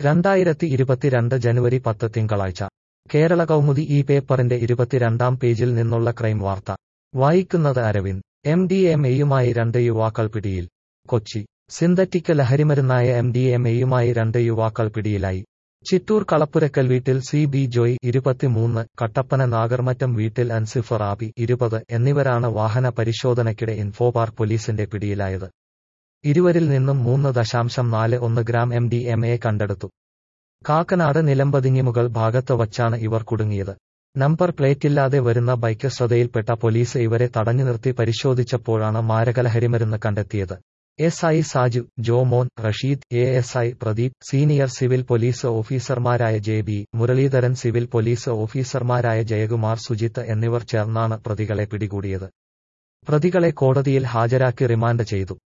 രണ്ടായിരത്തി ഇരുപത്തിരണ്ട് ജനുവരി പത്ത് തിങ്കളാഴ്ച കേരള കൗമുദി ഈ പേപ്പറിന്റെ ഇരുപത്തിരണ്ടാം പേജിൽ നിന്നുള്ള ക്രൈം വാർത്ത വായിക്കുന്നത് അരവിന്ദ് എം ഡി എം എയുമായി രണ്ട് യുവാക്കൾ പിടിയിൽ കൊച്ചി സിന്തറ്റിക് ലഹരിമരുന്നായ എം ഡി എം എയുമായി രണ്ട് യുവാക്കൾ പിടിയിലായി ചിറ്റൂർ കളപ്പുരക്കൽ വീട്ടിൽ സി ബി ജോയ് ഇരുപത്തിമൂന്ന് കട്ടപ്പന നാഗർമറ്റം വീട്ടിൽ അൻസിഫ് റാബി ഇരുപത് എന്നിവരാണ് വാഹന പരിശോധനയ്ക്കിടെ ഇൻഫോപാർക്ക് പോലീസിന്റെ പിടിയിലായത് ഇരുവരിൽ നിന്നും മൂന്ന് ദശാംശം നാല് ഒന്ന് gram M D M A കണ്ടെടുത്തു കാക്കനാട് നിലമ്പതിങ്ങിമുകൾ ഭാഗത്ത് വച്ചാണ് ഇവർ കുടുങ്ങിയത് നമ്പർ പ്ലേറ്റില്ലാതെ വരുന്ന ബൈക്ക് ശ്രദ്ധയിൽപ്പെട്ട പോലീസ് ഇവരെ തടഞ്ഞു നിർത്തി പരിശോധിച്ചപ്പോഴാണ് മാരകലഹരിമരുന്ന് കണ്ടെത്തിയത് S I Saju Jomon Rasheed A S I Pradeep senior civil police ഓഫീസർമാരായ J B Muraleedharan civil police ഓഫീസർമാരായ ജയകുമാർ സുജിത്ത് എന്നിവർ ചേർന്നാണ് പ്രതികളെ പിടികൂടിയത് പ്രതികളെ കോടതിയിൽ ഹാജരാക്കി റിമാൻഡ് ചെയ്തു